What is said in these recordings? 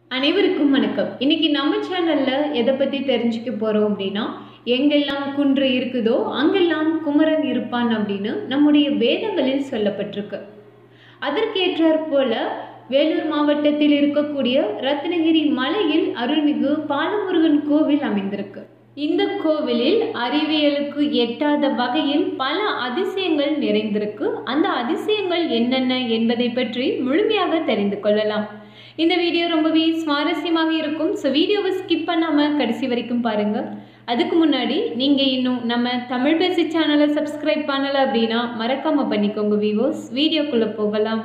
அனைவருக்கும் வணக்கம் இன்னைக்கு நம்ம சேனல்ல எதை பத்தி தெரிஞ்சுக்க போறோம் அப்படின்னா எங்கெல்லாம் குன்று இருக்குதோ அங்கெல்லாம் குமரன் இருப்பான் அப்படின்னு நம்முடைய வேதங்களில் சொல்லப்பட்டிருக்கு அதற்கேற்றாற் போல வேலூர் மாவட்டத்தில் இருக்கக்கூடிய ரத்னகிரி மலையில் அருள்மிகு பாலமுருகன் கோவில் அமைந்திருக்கு இந்த கோவிலில் அறிவியலுக்கு எட்டாத வகையில் பல அதிசயங்கள் நிறைந்திருக்கு அந்த அதிசயங்கள் என்னென்ன என்பதை பற்றி முழுமையாக தெரிந்து கொள்ளலாம் இந்த வீடியோ ரொம்பவே சுவாரஸ்யமாக இருக்கும் ஸோ வீடியோவை ஸ்கிப் பண்ணாமல் கடைசி வரைக்கும் பாருங்கள் அதுக்கு முன்னாடி நீங்கள் இன்னும் நம்ம தமிழ் பேசி சேனலை சப்ஸ்கிரைப் பண்ணலை அப்படின்னா மறக்காமல் பண்ணிக்கோங்க விவோஸ் வீடியோக்குள்ளே போகலாம்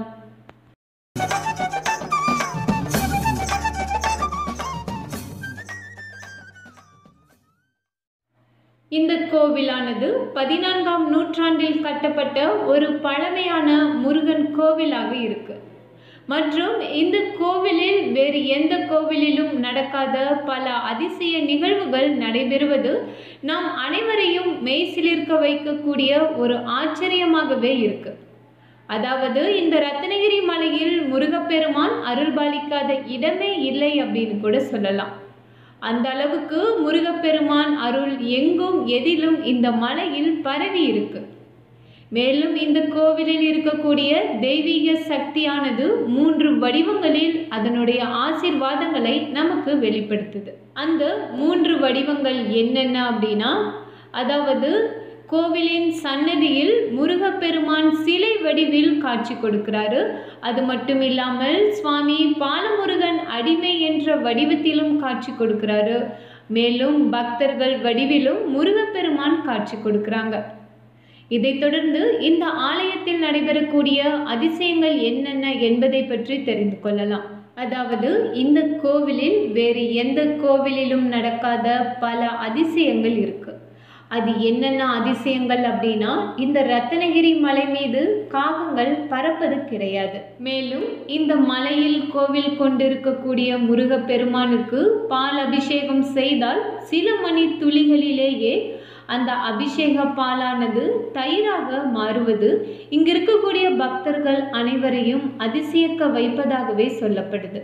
இந்த கோவிலானது பதினான்காம் நூற்றாண்டில் கட்டப்பட்ட ஒரு பழமையான முருகன் கோவிலாக இருக்கு மற்றும் இந்த கோவிலில் வேறு எந்த கோவிலிலும் நடக்காத பல அதிசய நிகழ்வுகள் நடைபெறுவது நாம் அனைவரையும் மெய்சிலிர்க்க வைக்கக்கூடிய ஒரு ஆச்சரியமாகவே இருக்கு அதாவது இந்த ரத்னகிரி மலையில் முருகப்பெருமான் அருள்பாலிக்காத இடமே இல்லை அப்படின்னு கூட சொல்லலாம் அந்த அளவுக்கு முருகப்பெருமான் அருள் எங்கும் எதிலும் இந்த மலையில் பரவி இருக்கு மேலும் இந்த கோவிலில் இருக்கக்கூடிய தெய்வீக சக்தியானது மூன்று வடிவங்களில் அதனுடைய ஆசிர்வாதங்களை நமக்கு வெளிப்படுத்துது அந்த மூன்று வடிவங்கள் என்னென்ன அப்படின்னா அதாவது கோவிலின் சன்னதியில் முருகப்பெருமான் சிலை வடிவில் காட்சி கொடுக்கிறாரு அது மட்டும் இல்லாமல் சுவாமி பாலமுருகன் அடிமை என்ற வடிவத்திலும் காட்சி கொடுக்கிறாரு மேலும் பக்தர்கள் வடிவிலும் முருகப்பெருமான் காட்சி கொடுக்குறாங்க இதைத் தொடர்ந்து இந்த ஆலயத்தில் நடைபெறக்கூடிய அதிசயங்கள் என்னென்ன என்பதை பற்றி தெரிந்து கொள்ளலாம் அதாவது இந்த கோவிலில் வேறு எந்த கோவிலிலும் நடக்காத பல அதிசயங்கள் இருக்கு அது என்னென்ன அதிசயங்கள் அப்படின்னா இந்த ரத்னகிரி மலை மீது காகங்கள் பறப்பது கிடையாது மேலும் இந்த மலையில் கோவில் கொண்டிருக்கக்கூடிய முருகப்பெருமானுக்கு பால் அபிஷேகம் செய்தால் சில மணி துளிகளிலேயே அந்த அபிஷேக பாலானது தயிராக மாறுவது இங்க இருக்கக்கூடிய பக்தர்கள் அனைவரையும் அதிசயக்க வைப்பதாகவே சொல்லப்படுது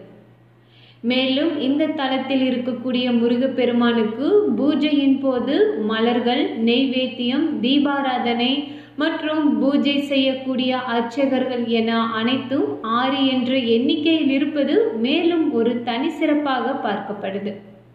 மேலும் இந்த தலத்தில் இருக்கக்கூடிய முருகப்பெருமானுக்கு பூஜையின் போது மலர்கள் நெய்வேத்தியம் தீபாராதனை மற்றும் பூஜை செய்யக்கூடிய அர்ச்சகர்கள் என அனைத்தும் ஆறு என்ற எண்ணிக்கையில் இருப்பது மேலும் ஒரு தனி சிறப்பாக பார்க்கப்படுது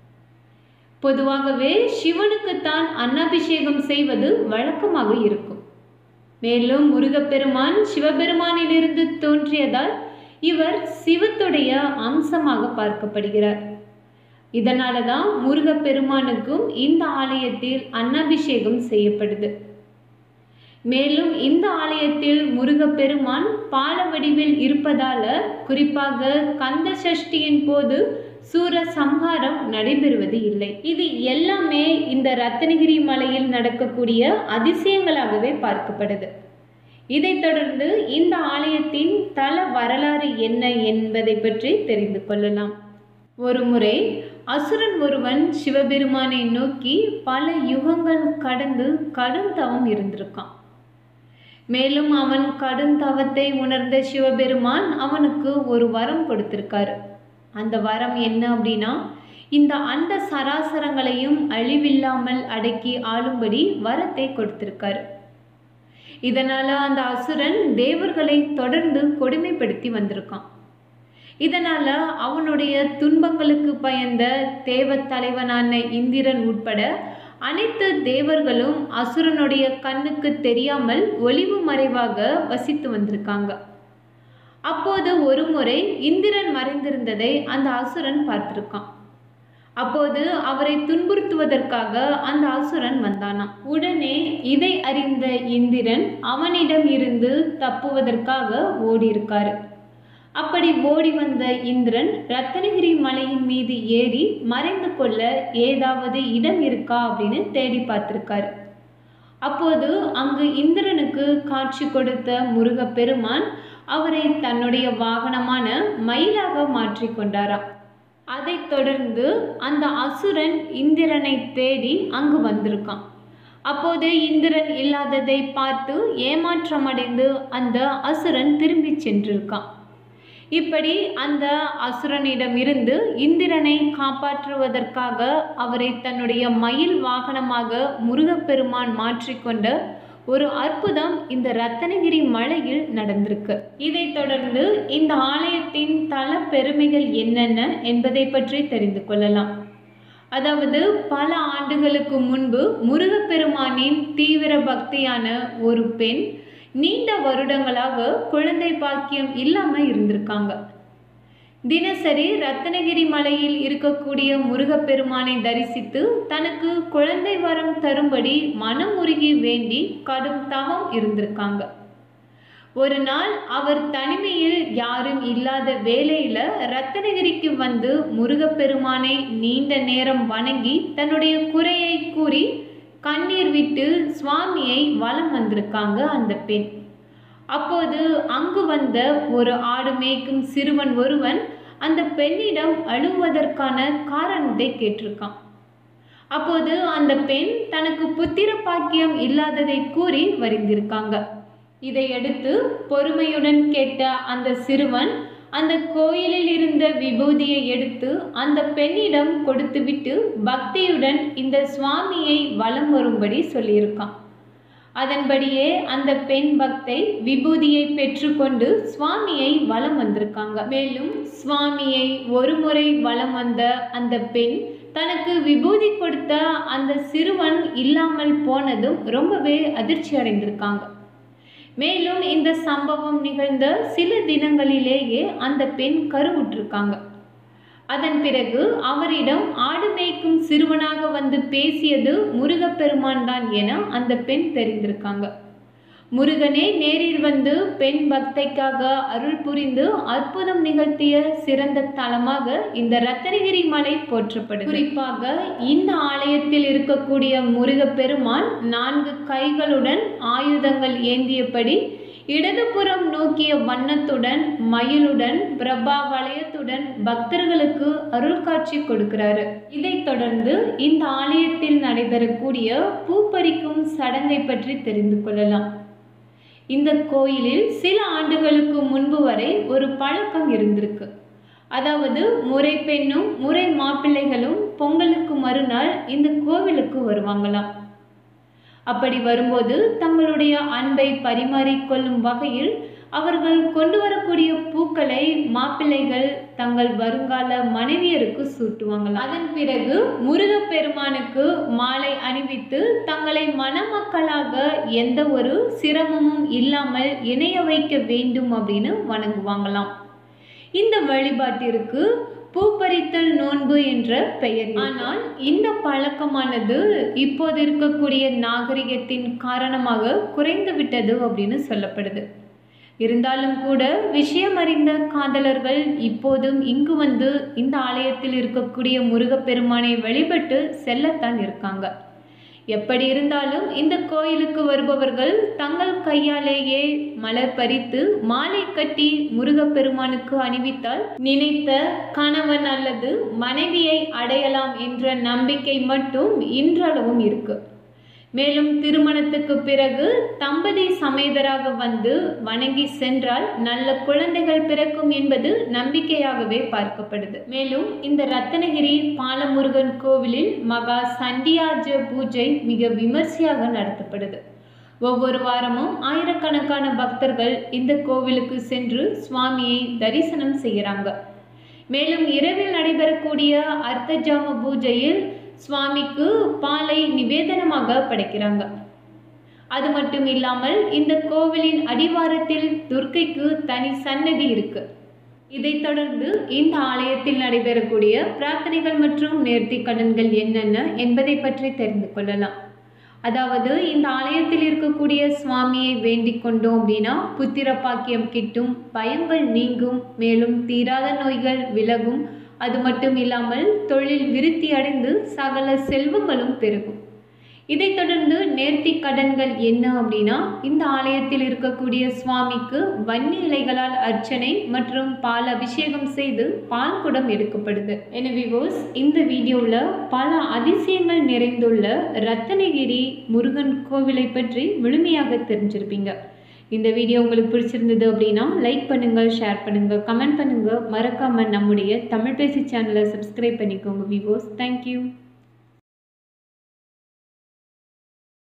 பொதுவாகவே சிவனுக்குத்தான் அன்னாபிஷேகம் செய்வது வழக்கமாக இருக்கும் மேலும் முருகப்பெருமான் சிவபெருமானிலிருந்து தோன்றியதால் இவர் சிவத்துடைய அம்சமாக பார்க்கப்படுகிறார் இதனால தான் முருகப்பெருமானுக்கும் இந்த ஆலயத்தில் அன்னாபிஷேகம் செய்யப்படுது மேலும் இந்த ஆலயத்தில் முருகப்பெருமான் பால வடிவில் இருப்பதால குறிப்பாக கந்த சஷ்டியின் போது சூர சம்ஹாரம் நடைபெறுவது இல்லை இது எல்லாமே இந்த ரத்னகிரி மலையில் நடக்கக்கூடிய அதிசயங்களாகவே பார்க்கப்படுது இதைத் தொடர்ந்து இந்த ஆலயத்தின் தல வரலாறு என்ன என்பதை பற்றி தெரிந்து கொள்ளலாம் ஒரு முறை அசுரன் ஒருவன் சிவபெருமானை நோக்கி பல யுகங்கள் கடந்து கடும் தவம் இருந்திருக்கான் மேலும் அவன் கடும் தவத்தை உணர்ந்த சிவபெருமான் அவனுக்கு ஒரு வரம் கொடுத்திருக்காரு அந்த வரம் என்ன அப்படின்னா இந்த அண்ட சராசரங்களையும் அழிவில்லாமல் அடக்கி ஆளும்படி வரத்தை கொடுத்திருக்காரு இதனால அந்த அசுரன் தேவர்களை தொடர்ந்து கொடுமைப்படுத்தி வந்திருக்கான் இதனால அவனுடைய துன்பங்களுக்கு பயந்த தேவ தலைவனான இந்திரன் உட்பட அனைத்து தேவர்களும் அசுரனுடைய கண்ணுக்கு தெரியாமல் ஒளிவு மறைவாக வசித்து வந்திருக்காங்க அப்போது ஒரு முறை இந்திரன் மறைந்திருந்ததை அந்த அசுரன் பார்த்திருக்கான் அப்போது அவரை துன்புறுத்துவதற்காக அந்த அசுரன் வந்தானாம் உடனே இதை அறிந்த இந்திரன் அவனிடம் இருந்து தப்புவதற்காக ஓடியிருக்காரு அப்படி ஓடி வந்த இந்திரன் ரத்தனகிரி மலையின் மீது ஏறி மறைந்து கொள்ள ஏதாவது இடம் இருக்கா அப்படின்னு தேடி பார்த்திருக்காரு அப்போது அங்கு இந்திரனுக்கு காட்சி கொடுத்த முருகப்பெருமான் அவரை தன்னுடைய வாகனமான மயிலாக மாற்றி கொண்டாராம் அதைத் தொடர்ந்து அந்த அசுரன் இந்திரனை தேடி அங்கு வந்திருக்கான் அப்போது இந்திரன் இல்லாததை பார்த்து ஏமாற்றமடைந்து அந்த அசுரன் திரும்பி சென்றிருக்கான் இப்படி அந்த அசுரனிடமிருந்து இந்திரனை காப்பாற்றுவதற்காக அவரை தன்னுடைய மயில் வாகனமாக முருகப்பெருமான் மாற்றிக்கொண்ட ஒரு அற்புதம் இந்த ரத்தனகிரி மலையில் நடந்திருக்கு இதைத் தொடர்ந்து இந்த ஆலயத்தின் தல பெருமைகள் என்னென்ன என்பதை பற்றி தெரிந்து கொள்ளலாம் அதாவது பல ஆண்டுகளுக்கு முன்பு முருகப்பெருமானின் தீவிர பக்தியான ஒரு பெண் நீண்ட வருடங்களாக குழந்தை பாக்கியம் இல்லாமல் இருந்திருக்காங்க தினசரி ரத்னகிரி மலையில் இருக்கக்கூடிய முருகப்பெருமானை தரிசித்து தனக்கு குழந்தை வரம் தரும்படி மனமுருகி வேண்டி கடும் தவம் இருந்திருக்காங்க ஒரு நாள் அவர் தனிமையில் யாரும் இல்லாத வேளையில ரத்னகிரிக்கு வந்து முருகப்பெருமானை நீண்ட நேரம் வணங்கி தன்னுடைய குறையை கூறி கண்ணீர் விட்டு சுவாமியை வலம் வந்திருக்காங்க அந்த பெண் அப்போது அங்கு வந்த ஒரு ஆடு மேய்க்கும் சிறுவன் ஒருவன் அந்த பெண்ணிடம் அழுவதற்கான காரணத்தை கேட்டிருக்கான் அப்போது அந்த பெண் தனக்கு புத்திர பாக்கியம் இல்லாததை கூறி வருந்திருக்காங்க இதையடுத்து பொறுமையுடன் கேட்ட அந்த சிறுவன் அந்த கோயிலில் இருந்த விபூதியை எடுத்து அந்த பெண்ணிடம் கொடுத்துவிட்டு பக்தியுடன் இந்த சுவாமியை வலம் வரும்படி சொல்லியிருக்கான் அதன்படியே அந்த பெண் பக்தை விபூதியை பெற்றுக்கொண்டு சுவாமியை வலம் வந்திருக்காங்க மேலும் சுவாமியை ஒரு முறை வலம் வந்த அந்த பெண் தனக்கு விபூதி கொடுத்த அந்த சிறுவன் இல்லாமல் போனதும் ரொம்பவே அதிர்ச்சி அடைந்திருக்காங்க மேலும் இந்த சம்பவம் நிகழ்ந்த சில தினங்களிலேயே அந்த பெண் கருவுற்றிருக்காங்க அதன் பிறகு அவரிடம் ஆடு மேய்க்கும் சிறுவனாக வந்து பேசியது முருகப்பெருமான் தான் என அந்த பெண் தெரிந்திருக்காங்க முருகனே நேரில் வந்து பெண் பக்தைக்காக அருள் புரிந்து அற்புதம் நிகழ்த்திய சிறந்த தலமாக இந்த ரத்தனகிரி மலை போற்றப்படுது குறிப்பாக இந்த ஆலயத்தில் இருக்கக்கூடிய முருகப்பெருமான் நான்கு கைகளுடன் ஆயுதங்கள் ஏந்தியபடி இடதுபுறம் நோக்கிய வண்ணத்துடன் மயிலுடன் பிரபா வளையத்துடன் பக்தர்களுக்கு அருள் காட்சி கொடுக்கிறாரு இதைத் தொடர்ந்து இந்த ஆலயத்தில் நடைபெறக்கூடிய பூப்பறிக்கும் சடங்கை பற்றி தெரிந்து கொள்ளலாம் இந்த கோயிலில் சில ஆண்டுகளுக்கு முன்பு வரை ஒரு பழக்கம் இருந்திருக்கு அதாவது முறை பெண்ணும் முறை மாப்பிள்ளைகளும் பொங்கலுக்கு மறுநாள் இந்த கோவிலுக்கு வருவாங்களாம் அப்படி வரும்போது தங்களுடைய அன்பை பரிமாறிக்கொள்ளும் வகையில் அவர்கள் கொண்டு வரக்கூடிய பூக்களை மாப்பிள்ளைகள் தங்கள் வருங்கால மனைவியருக்கு சூட்டுவாங்களாம் அதன் பிறகு முருகப்பெருமானுக்கு மாலை அணிவித்து தங்களை மணமக்களாக எந்த ஒரு சிரமமும் இல்லாமல் இணைய வைக்க வேண்டும் அப்படின்னு வணங்குவாங்களாம் இந்த வழிபாட்டிற்கு பூப்பறித்தல் நோன்பு என்ற பெயர் ஆனால் இந்த பழக்கமானது இப்போது இருக்கக்கூடிய நாகரிகத்தின் காரணமாக குறைந்து விட்டது அப்படின்னு சொல்லப்படுது இருந்தாலும் கூட விஷயம் அறிந்த காதலர்கள் இப்போதும் இங்கு வந்து இந்த ஆலயத்தில் இருக்கக்கூடிய முருகப்பெருமானை வழிபட்டு செல்லத்தான் இருக்காங்க எப்படி இருந்தாலும் இந்த கோயிலுக்கு வருபவர்கள் தங்கள் கையாலேயே மலர் பறித்து மாலை கட்டி முருகப்பெருமானுக்கு அணிவித்தால் நினைத்த கணவன் அல்லது மனைவியை அடையலாம் என்ற நம்பிக்கை மட்டும் இன்றளவும் இருக்கு மேலும் திருமணத்துக்கு பிறகு தம்பதி சமேதராக வந்து வணங்கி சென்றால் நல்ல குழந்தைகள் பிறக்கும் என்பது நம்பிக்கையாகவே பார்க்கப்படுது மேலும் இந்த ரத்தனகிரி பாலமுருகன் கோவிலில் மகா சண்டியாஜ பூஜை மிக விமர்சையாக நடத்தப்படுது ஒவ்வொரு வாரமும் ஆயிரக்கணக்கான பக்தர்கள் இந்த கோவிலுக்கு சென்று சுவாமியை தரிசனம் செய்கிறாங்க மேலும் இரவில் நடைபெறக்கூடிய அர்த்தஜாம பூஜையில் சுவாமிக்கு பாலை நிவேதனமாக படைக்கிறாங்க அது மட்டும் இல்லாமல் இந்த கோவிலின் அடிவாரத்தில் துர்க்கைக்கு தனி சன்னதி இருக்கு இதைத் தொடர்ந்து இந்த ஆலயத்தில் நடைபெறக்கூடிய பிரார்த்தனைகள் மற்றும் நேர்த்தி கடன்கள் என்னென்ன என்பதை பற்றி தெரிந்து கொள்ளலாம் அதாவது இந்த ஆலயத்தில் இருக்கக்கூடிய சுவாமியை வேண்டிக் கொண்டோம் அப்படின்னா புத்திர பாக்கியம் கிட்டும் பயங்கள் நீங்கும் மேலும் தீராத நோய்கள் விலகும் அது மட்டும் இல்லாமல் தொழில் விருத்தி அடைந்து சகல செல்வங்களும் பெருகும் இதைத் தொடர்ந்து நேர்த்தி கடன்கள் என்ன அப்படின்னா இந்த ஆலயத்தில் இருக்கக்கூடிய சுவாமிக்கு வன்னி இலைகளால் அர்ச்சனை மற்றும் பால் அபிஷேகம் செய்து பால் குடம் எடுக்கப்படுது எனவே விவோஸ் இந்த வீடியோவில் பல அதிசயங்கள் நிறைந்துள்ள ரத்தனகிரி முருகன் கோவிலை பற்றி முழுமையாக தெரிஞ்சிருப்பீங்க இந்த வீடியோ உங்களுக்கு பிடிச்சிருந்தது அப்படின்னா லைக் பண்ணுங்கள் ஷேர் பண்ணுங்கள் கமெண்ட் பண்ணுங்கள் மறக்காமல் நம்முடைய தமிழ் பேசி சேனலை சப்ஸ்கிரைப் பண்ணிக்கோங்க விவோஸ் தேங்க்யூ